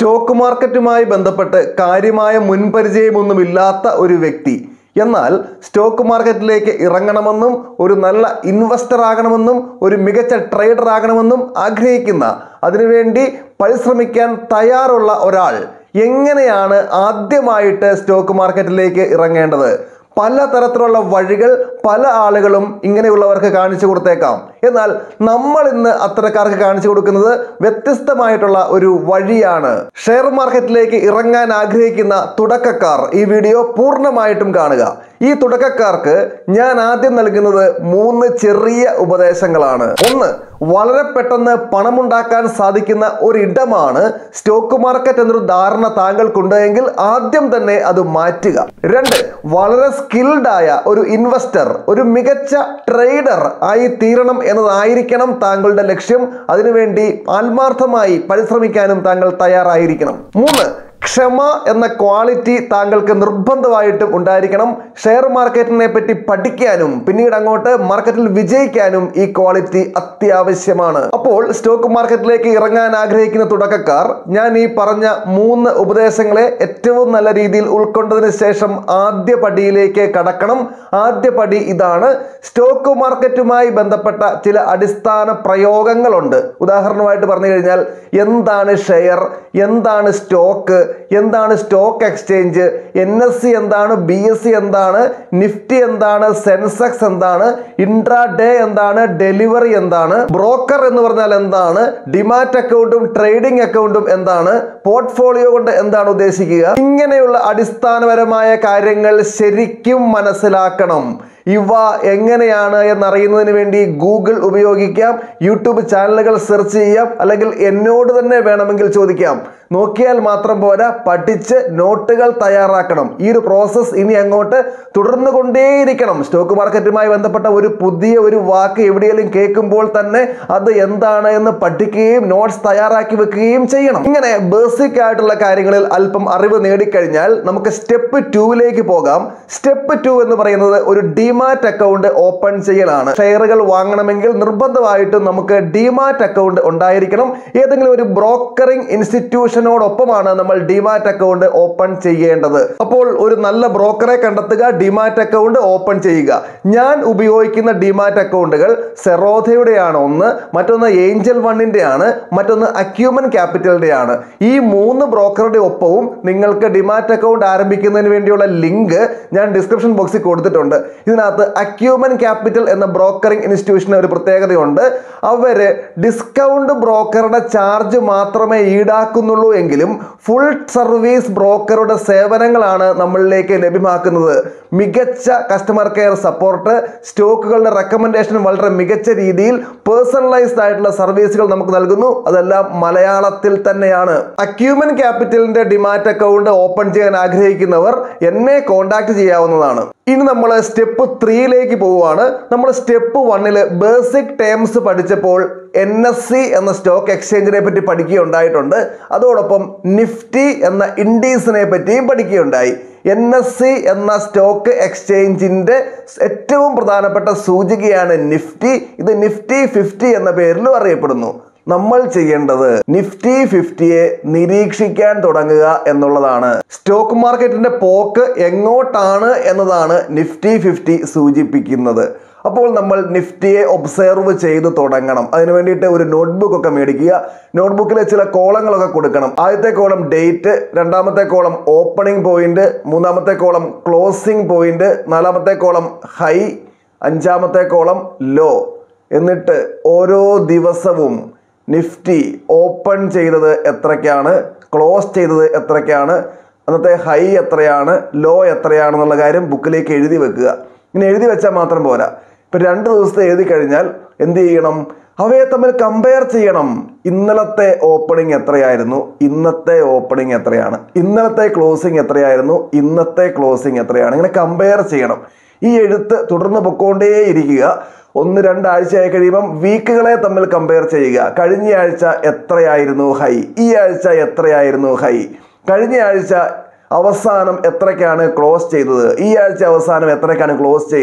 stock മാർക്കറ്റുമായി ബന്ധപ്പെട്ട് കാര്യമായ മുൻപരിചയമൊന്നുമില്ലാത്ത ഒരു വ്യക്തി എന്നാൽ സ്റ്റോക്ക് മാർക്കറ്റിലേക്ക് ഇറങ്ങണമെന്നും ഒരു നല്ല ഇൻവെസ്റ്റർ ആകണമെന്നും ഒരു മികച്ച ട്രേഡർ ആകണമെന്നും ആഗ്രഹിക്കുന്ന അതിനുവേണ്ടി പരിശ്രമിക്കാൻ തയ്യാറുള്ള ഒരാൾ എങ്ങനെയാണ് ആദ്യമായിട്ട് സ്റ്റോക്ക് മാർക്കറ്റിലേക്ക് ഇറങ്ങേണ്ടത് പല തരത്തിലുള്ള വഴികൾ പല ആളുകളും ഇങ്ങനെയുള്ളവർക്ക് കാണിച്ചു കൊടുത്തേക്കാം എന്നാൽ നമ്മൾ ഇന്ന് അത്തരക്കാർക്ക് കാണിച്ചു കൊടുക്കുന്നത് വ്യത്യസ്തമായിട്ടുള്ള ഒരു വഴിയാണ് ഷെയർ മാർക്കറ്റിലേക്ക് ഇറങ്ങാൻ ആഗ്രഹിക്കുന്ന തുടക്കക്കാർ ഈ വീഡിയോ പൂർണ്ണമായിട്ടും കാണുക ഈ തുടക്കക്കാർക്ക് ഞാൻ ആദ്യം നൽകുന്നത് മൂന്ന് ചെറിയ ഉപദേശങ്ങളാണ് ഒന്ന് വളരെ പെട്ടെന്ന് പണമുണ്ടാക്കാൻ സാധിക്കുന്ന ഒരിടമാണ് സ്റ്റോക്ക് മാർക്കറ്റ് എന്നൊരു ധാരണ താങ്കൾക്കുണ്ട് എങ്കിൽ ആദ്യം തന്നെ അത് മാറ്റുക രണ്ട് വളരെ സ്കിൽഡ് ആയ ഒരു ഇൻവെസ്റ്റർ ഒരു മികച്ച ട്രേഡർ ആയി തീരണം എന്നതായിരിക്കണം താങ്കളുടെ ലക്ഷ്യം അതിനുവേണ്ടി ആത്മാർത്ഥമായി പരിശ്രമിക്കാനും താങ്കൾ തയ്യാറായിരിക്കണം മൂന്ന് ക്ഷമ എന്ന ക്വാളിറ്റി താങ്കൾക്ക് നിർബന്ധമായിട്ടും ഉണ്ടായിരിക്കണം ഷെയർ മാർക്കറ്റിനെ പറ്റി പഠിക്കാനും പിന്നീട് അങ്ങോട്ട് മാർക്കറ്റിൽ വിജയിക്കാനും ഈ ക്വാളിറ്റി അത്യാവശ്യമാണ് അപ്പോൾ സ്റ്റോക്ക് മാർക്കറ്റിലേക്ക് ഇറങ്ങാൻ ആഗ്രഹിക്കുന്ന തുടക്കക്കാർ ഞാൻ ഈ പറഞ്ഞ മൂന്ന് ഉപദേശങ്ങളെ ഏറ്റവും നല്ല രീതിയിൽ ഉൾക്കൊണ്ടതിന് ശേഷം ആദ്യ പടിയിലേക്ക് കടക്കണം ആദ്യ പടി ഇതാണ് സ്റ്റോക്ക് മാർക്കറ്റുമായി ബന്ധപ്പെട്ട ചില അടിസ്ഥാന പ്രയോഗങ്ങളുണ്ട് ഉദാഹരണമായിട്ട് പറഞ്ഞു കഴിഞ്ഞാൽ എന്താണ് ഷെയർ എന്താണ് സ്റ്റോക്ക് എന്താണ് stock exchange N S C എന്താണ് ബി എസ് സി എന്താണ് നിഫ്റ്റി എന്താണ് സെൻസെക്സ് എന്താണ് ഇൻട്രാ ഡേ എന്താണ് ഡെലിവറി എന്താണ് ബ്രോക്കർ എന്ന് പറഞ്ഞാൽ എന്താണ് ഡിമാറ്റ് അക്കൗണ്ടും ട്രേഡിംഗ് അക്കൗണ്ടും എന്താണ് പോർട്ട്ഫോളിയോ കൊണ്ട് എന്താണ് ഉദ്ദേശിക്കുക ഇങ്ങനെയുള്ള അടിസ്ഥാനപരമായ കാര്യങ്ങൾ ശരിക്കും മനസ്സിലാക്കണം ഇവ എങ്ങനെയാണ് എന്നറിയുന്നതിന് വേണ്ടി ഗൂഗിൾ ഉപയോഗിക്കാം യൂട്യൂബ് ചാനലുകൾ സെർച്ച് ചെയ്യാം അല്ലെങ്കിൽ എന്നോട് തന്നെ വേണമെങ്കിൽ ചോദിക്കാം നോക്കിയാൽ മാത്രം പോരാ പഠിച്ച് നോട്ടുകൾ തയ്യാറാക്കണം ഈ ഒരു പ്രോസസ്സ് ഇനി അങ്ങോട്ട് തുടർന്നു കൊണ്ടേയിരിക്കണം സ്റ്റോക്ക് മാർക്കറ്റുമായി ബന്ധപ്പെട്ട ഒരു പുതിയ ഒരു വാക്ക് എവിടെയെങ്കിലും കേൾക്കുമ്പോൾ തന്നെ അത് എന്താണ് എന്ന് പഠിക്കുകയും നോട്ട്സ് തയ്യാറാക്കി വെക്കുകയും ചെയ്യണം ഇങ്ങനെ ബേസിക് ആയിട്ടുള്ള കാര്യങ്ങളിൽ അല്പം അറിവ് നേടിക്കഴിഞ്ഞാൽ നമുക്ക് സ്റ്റെപ്പ് ടൂവിലേക്ക് പോകാം സ്റ്റെപ്പ് ടു എന്ന് പറയുന്നത് ഒരു ഡിമാറ്റ് അക്കൗണ്ട് ഓപ്പൺ ചെയ്യലാണ് ഷെയറുകൾ വാങ്ങണമെങ്കിൽ നിർബന്ധമായിട്ടും നമുക്ക് ഡിമാറ്റ് അക്കൗണ്ട് ഉണ്ടായിരിക്കണം ഏതെങ്കിലും ഒരു ബ്രോക്കറിംഗ് ഇൻസ്റ്റിറ്റ്യൂഷനോടൊപ്പമാണ് നമ്മൾ ഡിമാറ്റ് അക്കൗണ്ട് ഓപ്പൺ ചെയ്യേണ്ടത് അപ്പോൾ ഒരു നല്ല ബ്രോക്കറെ കണ്ടെത്തുക ഡിമാറ്റ് അക്കൗണ്ട് ഓപ്പൺ ചെയ്യുക ഞാൻ ഉപയോഗിക്കുന്ന ഡിമാറ്റ് അക്കൗണ്ടുകൾ സെറോധയുടെയാണ് ഒന്ന് മറ്റൊന്ന് ഏഞ്ചൽ വണ്ണിന്റെ ആണ് മറ്റൊന്ന് അക്യൂമൻ ക്യാപിറ്റലിന്റെ ആണ് ഈ മൂന്ന് ബ്രോക്കറുടെ ഒപ്പവും നിങ്ങൾക്ക് ഡിമാറ്റ് അക്കൗണ്ട് ആരംഭിക്കുന്നതിന് വേണ്ടിയുള്ള ലിങ്ക് ഞാൻ ഡിസ്ക്രിപ്ഷൻ ബോക്സിൽ കൊടുത്തിട്ടുണ്ട് ഇതിനകത്ത് അക്യൂമൻ ക്യാപിറ്റൽ എന്ന ബ്രോക്കറിംഗ് ഇൻസ്റ്റിറ്റ്യൂഷന് ഒരു പ്രത്യേകതയുണ്ട് അവര് ഡിസ്കൗണ്ട് ബ്രോക്കറുടെ ചാർജ് മാത്രമേ ഈടാക്കുന്നുള്ളൂ എങ്കിലും ഫുൾ സർവീസ് ബ്രോക്കറുടെ സേവനങ്ങളാണ് നമ്മളിലേക്ക് ലഭ്യമാക്കുന്നത് മികച്ച കസ്റ്റമർ കെയർ സപ്പോർട്ട് സ്റ്റോക്കുകളുടെ റെക്കമെൻഡേഷൻ വളരെ മികച്ച രീതിയിൽ പേഴ്സണലൈസ്ഡ് ആയിട്ടുള്ള സർവീസുകൾ നമുക്ക് നൽകുന്നു അതെല്ലാം മലയാളത്തിൽ തന്നെയാണ് അക്യൂമൻ ക്യാപിറ്റലിന്റെ ഡിമാറ്റ് അക്കൗണ്ട് ഓപ്പൺ ചെയ്യാൻ ആഗ്രഹിക്കുന്നവർ എന്നെ കോൺടാക്ട് ചെയ്യാവുന്നതാണ് ഇനി നമ്മൾ സ്റ്റെപ്പ് ത്രീയിലേക്ക് പോവുകയാണ് നമ്മൾ സ്റ്റെപ്പ് വണ്ണിൽ ബേസിക് ടേംസ് പഠിച്ചപ്പോൾ എൻ എസ് സി എന്ന സ്റ്റോക്ക് എക്സ്ചേഞ്ചിനെ പറ്റി പഠിക്കുകയുണ്ടായിട്ടുണ്ട് അതോടൊപ്പം നിഫ്റ്റി എന്ന ഇൻഡീസിനെ പറ്റിയും പഠിക്കുകയുണ്ടായി എൻ എസ് സി എന്ന സ്റ്റോക്ക് എക്സ്ചേഞ്ചിന്റെ ഏറ്റവും പ്രധാനപ്പെട്ട സൂചികയാണ് നിഫ്റ്റി ഇത് നിഫ്റ്റി ഫിഫ്റ്റി എന്ന പേരിലും അറിയപ്പെടുന്നു നമ്മൾ ചെയ്യേണ്ടത് നിഫ്റ്റി ഫിഫ്റ്റിയെ നിരീക്ഷിക്കാൻ തുടങ്ങുക എന്നുള്ളതാണ് സ്റ്റോക്ക് മാർക്കറ്റിന്റെ പോക്ക് എങ്ങോട്ടാണ് എന്നതാണ് നിഫ്റ്റി ഫിഫ്റ്റി സൂചിപ്പിക്കുന്നത് അപ്പോൾ നമ്മൾ നിഫ്റ്റിയെ ഒബ്സർവ് ചെയ്ത് തുടങ്ങണം അതിന് വേണ്ടിയിട്ട് ഒരു നോട്ട്ബുക്ക് ഒക്കെ മേടിക്കുക നോട്ട്ബുക്കിൽ ചില കോളങ്ങളൊക്കെ കൊടുക്കണം ആദ്യത്തെ കോളം ഡേറ്റ് രണ്ടാമത്തെ കോളം ഓപ്പണിംഗ് പോയിന്റ് മൂന്നാമത്തെ കോളം ക്ലോസിംഗ് പോയിന്റ് നാലാമത്തെ കോളം ഹൈ അഞ്ചാമത്തെ കോളം ലോ എന്നിട്ട് ഓരോ ദിവസവും നിഫ്റ്റി ഓപ്പൺ ചെയ്തത് എത്രയ്ക്കാണ് ക്ലോസ് ചെയ്തത് എത്രയ്ക്കാണ് അന്നത്തെ ഹൈ എത്രയാണ് ലോ എത്രയാണെന്നുള്ള കാര്യം ബുക്കിലേക്ക് എഴുതി വെക്കുക ഇങ്ങനെ എഴുതി വെച്ചാൽ മാത്രം പോരാ ഇപ്പം രണ്ട് ദിവസത്തെ എഴുതി കഴിഞ്ഞാൽ എന്ത് ചെയ്യണം അവയെ തമ്മിൽ കമ്പയർ ചെയ്യണം ഇന്നലത്തെ ഓപ്പണിംഗ് എത്രയായിരുന്നു ഇന്നത്തെ ഓപ്പണിംഗ് എത്രയാണ് ഇന്നലത്തെ ക്ലോസിംഗ് എത്രയായിരുന്നു ഇന്നത്തെ ക്ലോസിംഗ് എത്രയാണ് ഇങ്ങനെ കമ്പയർ ചെയ്യണം ഈ എഴുത്ത് തുടർന്ന് പൊക്കോണ്ടേയിരിക്കുക ഒന്ന് രണ്ടാഴ്ചയായി കഴിയുമ്പം വീക്കുകളെ തമ്മിൽ കമ്പയർ ചെയ്യുക കഴിഞ്ഞ ആഴ്ച എത്രയായിരുന്നു ഹൈ ഈ ആഴ്ച എത്രയായിരുന്നു ഹൈ കഴിഞ്ഞ ആഴ്ച അവസാനം എത്രയ്ക്കാണ് ക്ലോസ് ചെയ്തത് ഈ ആഴ്ച അവസാനം എത്രയ്ക്കാണ് ക്ലോസ് ചെയ്തത്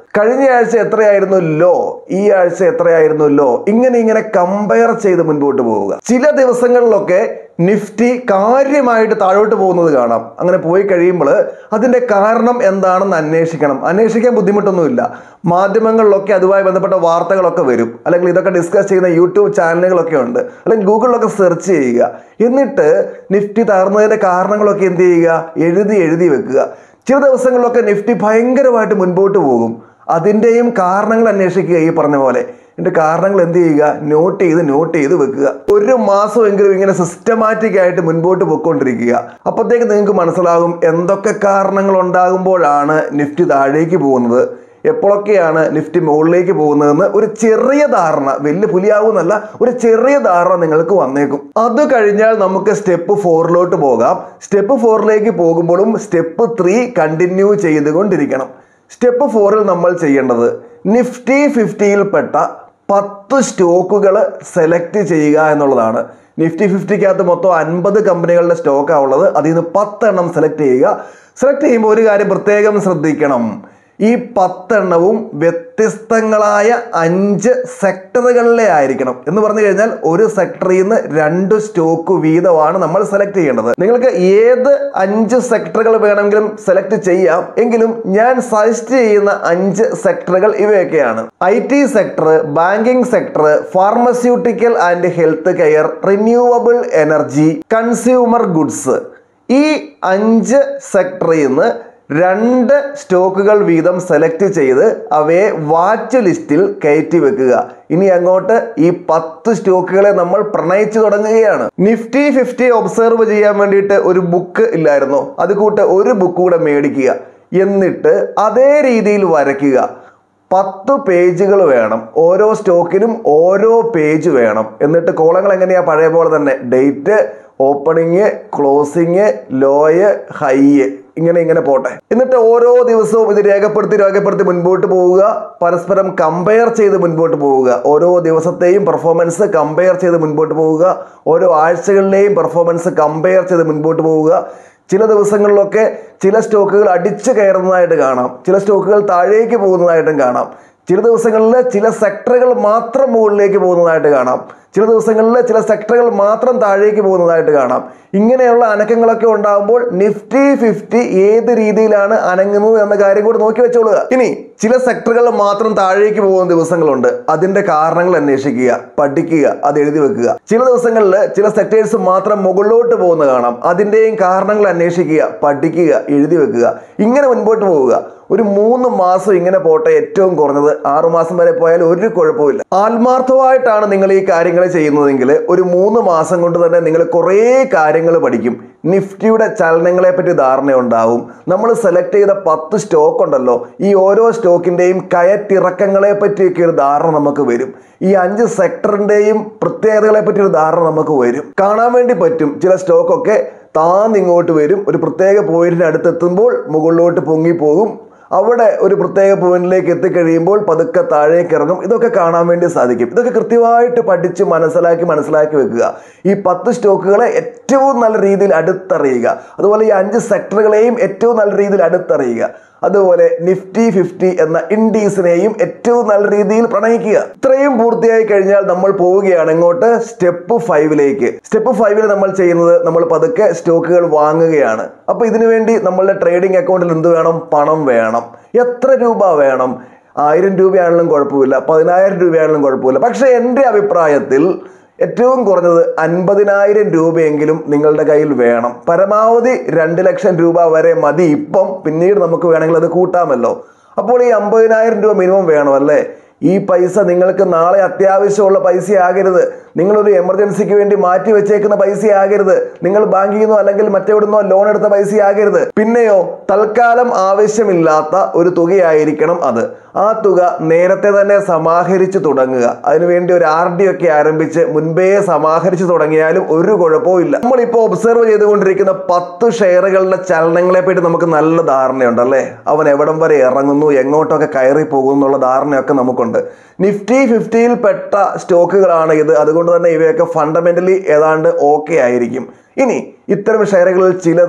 കഴിഞ്ഞ ആഴ്ച എത്രയായിരുന്നു ലോ ഈ ആഴ്ച എത്രയായിരുന്നു ലോ ഇങ്ങനെ ഇങ്ങനെ കമ്പയർ ചെയ്ത് മുൻപോട്ട് പോവുക ചില ദിവസങ്ങളിലൊക്കെ നിഫ്റ്റി കാര്യമായിട്ട് താഴോട്ട് പോകുന്നത് കാണാം അങ്ങനെ പോയി കഴിയുമ്പോൾ അതിന്റെ കാരണം എന്താണെന്ന് അന്വേഷിക്കണം അന്വേഷിക്കാൻ ബുദ്ധിമുട്ടൊന്നുമില്ല മാധ്യമങ്ങളിലൊക്കെ അതുമായി ബന്ധപ്പെട്ട വാർത്തകളൊക്കെ വരും അല്ലെങ്കിൽ ഇതൊക്കെ ഡിസ്കസ് ചെയ്യുന്ന യൂട്യൂബ് ചാനലുകളൊക്കെ ഉണ്ട് അല്ലെങ്കിൽ ഗൂഗിളിലൊക്കെ സെർച്ച് ചെയ്യുക എന്നിട്ട് നിഫ്റ്റി തകർന്നതിന്റെ കാരണങ്ങളൊക്കെ എന്ത് ചെയ്യുക എഴുതി എഴുതി വെക്കുക ചില ദിവസങ്ങളിലൊക്കെ നിഫ്റ്റി ഭയങ്കരമായിട്ട് മുൻപോട്ട് പോകും അതിൻ്റെയും കാരണങ്ങൾ അന്വേഷിക്കുക ഈ പറഞ്ഞ പോലെ ഇതിന്റെ കാരണങ്ങൾ എന്ത് ചെയ്യുക നോട്ട് ചെയ്ത് നോട്ട് ചെയ്ത് വെക്കുക ഒരു മാസമെങ്കിലും ഇങ്ങനെ സിസ്റ്റമാറ്റിക് ആയിട്ട് മുൻപോട്ട് പോയിക്കൊണ്ടിരിക്കുക അപ്പോഴത്തേക്ക് നിങ്ങൾക്ക് മനസ്സിലാകും എന്തൊക്കെ കാരണങ്ങൾ ഉണ്ടാകുമ്പോഴാണ് നിഫ്റ്റി താഴേക്ക് പോകുന്നത് എപ്പോഴൊക്കെയാണ് നിഫ്റ്റി മുകളിലേക്ക് പോകുന്നതെന്ന് ഒരു ചെറിയ ധാരണ വലിയ പുലിയാവുന്നല്ല ഒരു ചെറിയ ധാരണ നിങ്ങൾക്ക് വന്നേക്കും അത് കഴിഞ്ഞാൽ നമുക്ക് സ്റ്റെപ്പ് ഫോറിലോട്ട് പോകാം സ്റ്റെപ്പ് ഫോറിലേക്ക് പോകുമ്പോഴും സ്റ്റെപ്പ് ത്രീ കണ്ടിന്യൂ ചെയ്തുകൊണ്ടിരിക്കണം സ്റ്റെപ്പ് ഫോറിൽ നമ്മൾ ചെയ്യേണ്ടത് നിഫ്റ്റി ഫിഫ്റ്റിയിൽപ്പെട്ട പത്ത് സ്റ്റോക്കുകൾ സെലക്ട് ചെയ്യുക എന്നുള്ളതാണ് നിഫ്റ്റി ഫിഫ്റ്റിക്കകത്ത് മൊത്തം അൻപത് കമ്പനികളുടെ സ്റ്റോക്കാണ് ഉള്ളത് അതിൽ നിന്ന് പത്തെണ്ണം സെലക്ട് ചെയ്യുക സെലക്ട് ചെയ്യുമ്പോൾ ഒരു കാര്യം പ്രത്യേകം ശ്രദ്ധിക്കണം ഈ പത്തെണ്ണവും വ്യത്യസ്തങ്ങളായ അഞ്ച് സെക്ടറുകളിലെ ആയിരിക്കണം എന്ന് പറഞ്ഞു കഴിഞ്ഞാൽ ഒരു സെക്ടറിൽ നിന്ന് രണ്ട് സ്റ്റോക്ക് വീതമാണ് നമ്മൾ സെലക്ട് ചെയ്യേണ്ടത് നിങ്ങൾക്ക് ഏത് അഞ്ച് സെക്ടറുകൾ വേണമെങ്കിലും സെലക്ട് ചെയ്യാം എങ്കിലും ഞാൻ സജസ്റ്റ് ചെയ്യുന്ന അഞ്ച് സെക്ടറുകൾ ഇവയൊക്കെയാണ് I T sector banking sector pharmaceutical and health care renewable energy consumer goods ഈ അഞ്ച് സെക്ടറിൽ നിന്ന് രണ്ട് സ്റ്റോക്കുകൾ വീതം സെലക്ട് ചെയ്ത് അവയെ വാച്ച് ലിസ്റ്റിൽ കയറ്റി വെക്കുക ഇനി അങ്ങോട്ട് ഈ പത്ത് സ്റ്റോക്കുകളെ നമ്മൾ പ്രണയിച്ചു തുടങ്ങുകയാണ് നിഫ്റ്റി ഫിഫ്റ്റി ഒബ്സർവ് ചെയ്യാൻ വേണ്ടിയിട്ട് ഒരു ബുക്ക് ഇല്ലായിരുന്നോ അത് കൂട്ട് ഒരു ബുക്ക് കൂടെ മേടിക്കുക എന്നിട്ട് അതേ രീതിയിൽ വരയ്ക്കുക പത്ത് പേജുകൾ വേണം ഓരോ സ്റ്റോക്കിനും ഓരോ പേജ് വേണം എന്നിട്ട് കോളങ്ങൾ എങ്ങനെയാ പഴയ പോലെ തന്നെ date opening closing low high ഇങ്ങനെ ഇങ്ങനെ പോട്ടെ എന്നിട്ട് ഓരോ ദിവസവും ഇത് രേഖപ്പെടുത്തി രേഖപ്പെടുത്തി മുൻപോട്ട് പോവുക പരസ്പരം കമ്പയർ ചെയ്ത് മുൻപോട്ട് പോവുക ഓരോ ദിവസത്തെയും പെർഫോമൻസ് കമ്പയർ ചെയ്ത് മുൻപോട്ട് പോവുക ഓരോ ആഴ്ചകളിലെയും പെർഫോമൻസ് കമ്പയർ ചെയ്ത് മുൻപോട്ട് പോവുക ചില ദിവസങ്ങളിലൊക്കെ ചില സ്റ്റോക്കുകൾ അടിച്ചു കയറുന്നതായിട്ട് കാണാം ചില സ്റ്റോക്കുകൾ താഴേക്ക് പോകുന്നതായിട്ടും കാണാം ചില ദിവസങ്ങളിൽ ചില സെക്ടറുകൾ മാത്രം മുകളിലേക്ക് പോകുന്നതായിട്ട് കാണാം ചില ദിവസങ്ങളിൽ ചില സെക്ടറുകൾ മാത്രം താഴേക്ക് പോകുന്നതായിട്ട് കാണാം ഇങ്ങനെയുള്ള അനക്കങ്ങളൊക്കെ ഉണ്ടാകുമ്പോൾ നിഫ്റ്റി ഫിഫ്റ്റി ഏത് രീതിയിലാണ് അനങ്ങുന്നത് എന്ന കാര്യം കൂടി നോക്കി വെച്ചോളുക ഇനി ചില സെക്ടറുകൾ മാത്രം താഴേക്ക് പോകുന്ന ദിവസങ്ങളുണ്ട് അതിന്റെ കാരണങ്ങൾ അന്വേഷിക്കുക പഠിക്കുക അത് എഴുതി വെക്കുക ചില ദിവസങ്ങളിൽ ചില സെക്ടേഴ്സ് മാത്രം മുകളിലോട്ട് പോകുന്ന കാണാം അതിന്റെയും കാരണങ്ങൾ അന്വേഷിക്കുക പഠിക്കുക എഴുതി വെക്കുക ഇങ്ങനെ മുൻപോട്ട് പോവുക ഒരു മൂന്ന് മാസം ഇങ്ങനെ പോട്ടെ ഏറ്റവും കുറഞ്ഞത് ആറു മാസം വരെ പോയാൽ ഒരു കുഴപ്പമില്ല ആത്മാർത്ഥമായിട്ടാണ് നിങ്ങൾ ഈ കാര്യങ്ങൾ ചെയ്യുന്നതെങ്കിൽ ഒരു മൂന്ന് മാസം കൊണ്ട് തന്നെ നിങ്ങൾ കുറേ കാര്യങ്ങൾ പഠിക്കും നിഫ്റ്റിയുടെ ചലനങ്ങളെ പറ്റി ധാരണയുണ്ടാവും നമ്മൾ സെലക്ട് ചെയ്ത പത്ത് സ്റ്റോക്ക് ഉണ്ടല്ലോ ഈ ഓരോ സ്റ്റോക്കിന്റെയും കയറ്റിറക്കങ്ങളെ പറ്റിയൊക്കെ ഒരു ധാരണ നമുക്ക് വരും ഈ അഞ്ച് സെക്ടറിന്റെയും പ്രത്യേകതകളെ പറ്റി ഒരു ധാരണ നമുക്ക് വരും കാണാൻ വേണ്ടി പറ്റും ചില സ്റ്റോക്കൊക്കെ താന്നിങ്ങോട്ട് വരും ഒരു പ്രത്യേക പോയിന്റിന് അടുത്തെത്തുമ്പോൾ മുകളിലോട്ട് പൊങ്ങിപ്പോകും അവിടെ ഒരു പ്രത്യേക പോയിന്റിലേക്ക് എത്തിക്കഴിയുമ്പോൾ പതുക്കെ താഴേക്ക് ഇറങ്ങും ഇതൊക്കെ കാണാൻ വേണ്ടി സാധിക്കും ഇതൊക്കെ കൃത്യമായിട്ട് പഠിച്ച് മനസ്സിലാക്കി മനസ്സിലാക്കി വെക്കുക ഈ പത്ത് സ്റ്റോക്കുകളെ ഏറ്റവും നല്ല രീതിയിൽ അടുത്തറിയുക അതുപോലെ ഈ അഞ്ച് സെക്ടറുകളെയും ഏറ്റവും നല്ല രീതിയിൽ അടുത്തറിയുക അതുപോലെ നിഫ്റ്റി ഫിഫ്റ്റി എന്ന ഇൻഡീസിനെയും ഏറ്റവും നല്ല രീതിയിൽ പ്രണയിക്കുക ഇത്രയും പൂർത്തിയായി കഴിഞ്ഞാൽ നമ്മൾ പോവുകയാണ് ഇങ്ങോട്ട് സ്റ്റെപ്പ് ഫൈവിലേക്ക് സ്റ്റെപ്പ് ഫൈവിൽ നമ്മൾ ചെയ്യുന്നത് നമ്മൾ പതുക്കെ സ്റ്റോക്കുകൾ വാങ്ങുകയാണ് അപ്പൊ ഇതിനു വേണ്ടി നമ്മളുടെ ട്രേഡിംഗ് അക്കൗണ്ടിൽ എന്ത് വേണം പണം വേണം എത്ര രൂപ വേണം ആയിരം രൂപയാണെങ്കിലും കുഴപ്പമില്ല പതിനായിരം രൂപയാണെങ്കിലും കുഴപ്പമില്ല പക്ഷെ എൻ്റെ അഭിപ്രായത്തിൽ ഏറ്റവും കുറഞ്ഞത് അൻപതിനായിരം രൂപയെങ്കിലും നിങ്ങളുടെ കയ്യിൽ വേണം പരമാവധി രണ്ട് ലക്ഷം രൂപ വരെ മതി ഇപ്പം പിന്നീട് നമുക്ക് വേണമെങ്കിൽ അത് കൂട്ടാമല്ലോ അപ്പോൾ ഈ അമ്പതിനായിരം രൂപ മിനിമം വേണം അല്ലേ ഈ പൈസ നിങ്ങൾക്ക് നാളെ അത്യാവശ്യമുള്ള പൈസ ആകരുത് നിങ്ങളൊരു എമർജൻസിക്ക് വേണ്ടി മാറ്റി വെച്ചേക്കുന്ന പൈസ ആകരുത് നിങ്ങൾ ബാങ്കിൽ നിന്നോ അല്ലെങ്കിൽ മറ്റെവിടുന്നോ ലോൺ എടുത്ത പൈസ ആകരുത് പിന്നെയോ തൽക്കാലം ആവശ്യമില്ലാത്ത ഒരു തുകയായിരിക്കണം അത് ആ തുക നേരത്തെ തന്നെ സമാഹരിച്ചു തുടങ്ങുക അതിനുവേണ്ടി ഒരു ആർ ഡി ഒക്കെ ആരംഭിച്ച് മുൻപേ സമാഹരിച്ചു തുടങ്ങിയാലും ഒരു കുഴപ്പവും ഇല്ല നമ്മളിപ്പോൾ ഒബ്സർവ് ചെയ്തുകൊണ്ടിരിക്കുന്ന പത്ത് ഷെയറുകളുടെ ചലനങ്ങളെ പറ്റി നമുക്ക് നല്ല ധാരണയുണ്ട് അല്ലേ അവൻ എവിടം വരെ ഇറങ്ങുന്നു എങ്ങോട്ടൊക്കെ കയറി പോകുന്നു എന്നുള്ള ധാരണയൊക്കെ നമുക്കുണ്ട് നിഫ്റ്റി ഫിഫ്റ്റിയിൽ പെട്ട സ്റ്റോക്കുകളാണ് ഇത് അതുകൊണ്ട് തന്നെ ഇവയൊക്കെ ഫണ്ടമെന്റലി ഏതാണ്ട് ഓക്കെ ആയിരിക്കും ഇനി ഇത്തരം ഷെയറുകളിൽ ചിലത്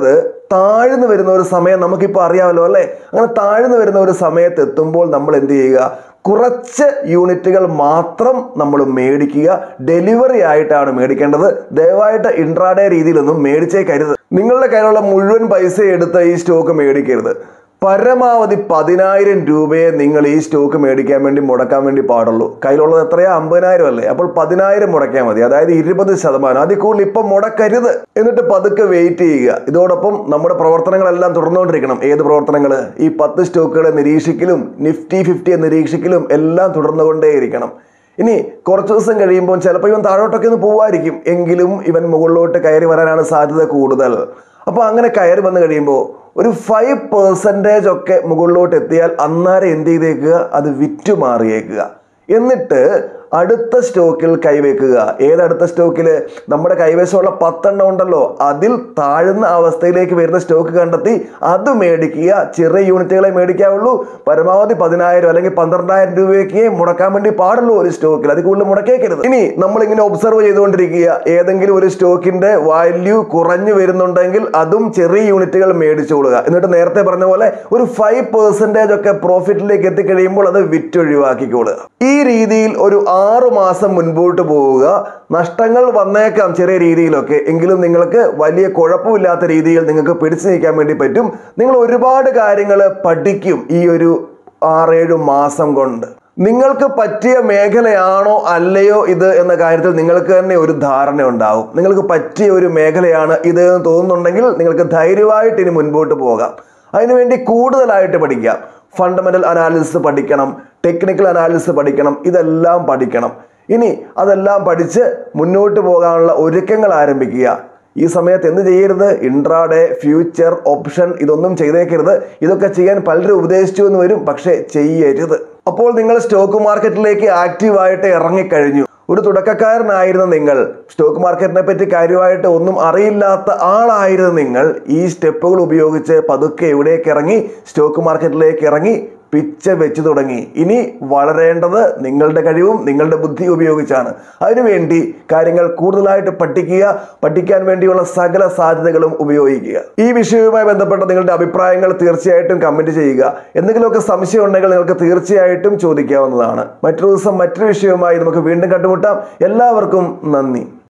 താഴ്ന്നു വരുന്ന ഒരു സമയം നമുക്കിപ്പോൾ അറിയാമല്ലോ അല്ലേ അങ്ങനെ താഴ്ന്നു വരുന്ന ഒരു സമയത്ത് എത്തുമ്പോൾ നമ്മൾ എന്ത് ചെയ്യുക കുറച്ച് യൂണിറ്റുകൾ മാത്രം നമ്മൾ മേടിക്കുക ഡെലിവറി ആയിട്ടാണ് മേടിക്കേണ്ടത് ദയവായിട്ട് ഇൻട്രാഡേ രീതിയിലൊന്നും മേടിച്ചേക്കരുത് നിങ്ങളുടെ കയ്യിലുള്ള മുഴുവൻ പൈസ എടുത്ത് ഈ സ്റ്റോക്ക് മേടിക്കരുത് പരമാവധി പതിനായിരം രൂപയെ നിങ്ങൾ ഈ സ്റ്റോക്ക് മേടിക്കാൻ വേണ്ടി മുടക്കാൻ വേണ്ടി പാടുള്ളൂ കയ്യിലുള്ളത് എത്രയാ അമ്പതിനായിരം അല്ലേ അപ്പോൾ പതിനായിരം മുടക്കിയാൽ മതി അതായത് ഇരുപത് ശതമാനം അതിൽ കൂടുതൽ ഇപ്പം മുടക്കരുത് എന്നിട്ട് പതുക്കെ വെയിറ്റ് ചെയ്യുക ഇതോടൊപ്പം നമ്മുടെ പ്രവർത്തനങ്ങളെല്ലാം തുടർന്നുകൊണ്ടിരിക്കണം ഏത് പ്രവർത്തനങ്ങൾ ഈ പത്ത് സ്റ്റോക്കുകളെ നിരീക്ഷിക്കലും നിഫ്റ്റി ഫിഫ്റ്റിയെ നിരീക്ഷിക്കലും എല്ലാം തുടർന്നുകൊണ്ടേയിരിക്കണം ഇനി കുറച്ച് ദിവസം കഴിയുമ്പോൾ ചിലപ്പോൾ ഇവൻ താഴോട്ടൊക്കെ ഒന്ന് പോവായിരിക്കും എങ്കിലും ഇവൻ മുകളിലോട്ട് കയറി വരാനാണ് സാധ്യത കൂടുതൽ അപ്പോൾ അങ്ങനെ കയറി വന്നു കഴിയുമ്പോൾ ഒരു ഫൈവ് പെർസെൻറ്റേജ് ഒക്കെ മുകളിലോട്ട് എത്തിയാൽ അന്നേരം എന്ത് ചെയ്തേക്കുക അത് വിറ്റു മാറിയേക്കുക എന്നിട്ട് അടുത്ത സ്റ്റോക്കിൽ കൈവയ്ക്കുക ഏതടുത്ത സ്റ്റോക്കിൽ നമ്മുടെ കൈവശമുള്ള പത്തെണ്ണം ഉണ്ടല്ലോ അതിൽ താഴ്ന്ന അവസ്ഥയിലേക്ക് വരുന്ന സ്റ്റോക്ക് കണ്ടെത്തി അത് മേടിക്കുക ചെറിയ യൂണിറ്റുകളെ മേടിക്കാവുള്ളൂ പരമാവധി പതിനായിരം അല്ലെങ്കിൽ പന്ത്രണ്ടായിരം രൂപയ്ക്ക് മുടക്കാൻ വേണ്ടി പാടുള്ളൂ ഒരു സ്റ്റോക്കിൽ അത് കൂടുതൽ മുടക്കേക്കരുത് ഇനി നമ്മൾ ഇങ്ങനെ ഒബ്സർവ് ചെയ്തുകൊണ്ടിരിക്കുക ഏതെങ്കിലും ഒരു സ്റ്റോക്കിന്റെ വാല്യൂ കുറഞ്ഞു വരുന്നുണ്ടെങ്കിൽ അതും ചെറിയ യൂണിറ്റുകൾ മേടിച്ചുകൊള്ളുക എന്നിട്ട് നേരത്തെ പറഞ്ഞ പോലെ ഒരു ഫൈവ് പെർസെൻറ്റേജ് ഒക്കെ പ്രോഫിറ്റിലേക്ക് എത്തിക്കഴിയുമ്പോൾ അത് വിറ്റൊഴിവാക്കിക്കൊള്ളുക ഈ രീതിയിൽ ഒരു ആറു മാസം മുൻപോട്ട് പോവുക നഷ്ടങ്ങൾ വന്നേക്കാം ചെറിയ രീതിയിലൊക്കെ എങ്കിലും നിങ്ങൾക്ക് വലിയ കുഴപ്പമില്ലാത്ത രീതിയിൽ നിങ്ങൾക്ക് പിടിച്ചു നിൽക്കാൻ വേണ്ടി പറ്റും നിങ്ങൾ ഒരുപാട് കാര്യങ്ങൾ പഠിക്കും ഈ ഒരു ആറേഴു മാസം കൊണ്ട് നിങ്ങൾക്ക് പറ്റിയ മേഖലയാണോ അല്ലയോ ഇത് എന്ന കാര്യത്തിൽ നിങ്ങൾക്ക് തന്നെ ഒരു ധാരണ ഉണ്ടാവും നിങ്ങൾക്ക് പറ്റിയ ഒരു മേഖലയാണ് ഇത് എന്ന് തോന്നുന്നുണ്ടെങ്കിൽ നിങ്ങൾക്ക് ധൈര്യമായിട്ട് ഇനി മുൻപോട്ട് പോകാം അതിനുവേണ്ടി കൂടുതലായിട്ട് പഠിക്കാം ഫണ്ടമെന്റൽ അനാലിസിസ് പഠിക്കണം ടെക്നിക്കൽ അനാലിസിസ് പഠിക്കണം ഇതെല്ലാം പഠിക്കണം ഇനി അതെല്ലാം പഠിച്ച് മുന്നോട്ട് പോകാനുള്ള ഒരുക്കങ്ങൾ ആരംഭിക്കുക ഈ സമയത്ത് എന്ത് ചെയ്യരുത് ഇൻട്രാഡേ ഫ്യൂച്ചർ ഓപ്ഷൻ ഇതൊന്നും ചെയ്തേക്കരുത് ഇതൊക്കെ ചെയ്യാൻ പലരും ഉപദേശിച്ചു എന്ന് വരും പക്ഷേ ചെയ്യരുത് അപ്പോൾ നിങ്ങൾ സ്റ്റോക്ക് മാർക്കറ്റിലേക്ക് ആക്റ്റീവായിട്ട് ഇറങ്ങിക്കഴിഞ്ഞു ഒരു തുടക്കക്കാരനായിരുന്ന നിങ്ങൾ സ്റ്റോക്ക് മാർക്കറ്റിനെ പറ്റി കാര്യമായിട്ട് ഒന്നും അറിയില്ലാത്ത ആളായിരുന്ന നിങ്ങൾ ഈ സ്റ്റെപ്പുകൾ ഉപയോഗിച്ച് പതുക്കെ എവിടേക്ക് ഇറങ്ങി സ്റ്റോക്ക് മാർക്കറ്റിലേക്ക് ഇറങ്ങി പിച്ച വെച്ച് തുടങ്ങി ഇനി വളരേണ്ടത് നിങ്ങളുടെ കഴിവും നിങ്ങളുടെ ബുദ്ധി ഉപയോഗിച്ചാണ് അതിനുവേണ്ടി കാര്യങ്ങൾ കൂടുതലായിട്ട് പഠിക്കുക പഠിക്കാൻ വേണ്ടിയുള്ള സകല സാധ്യതകളും ഉപയോഗിക്കുക ഈ വിഷയവുമായി ബന്ധപ്പെട്ട നിങ്ങളുടെ അഭിപ്രായങ്ങൾ തീർച്ചയായിട്ടും കമന്റ് ചെയ്യുക എന്തെങ്കിലുമൊക്കെ സംശയം ഉണ്ടെങ്കിൽ നിങ്ങൾക്ക് തീർച്ചയായിട്ടും ചോദിക്കാവുന്നതാണ് മറ്റൊരു ദിവസം മറ്റൊരു വിഷയവുമായി നമുക്ക് വീണ്ടും കണ്ടുമുട്ടാം എല്ലാവർക്കും നന്ദി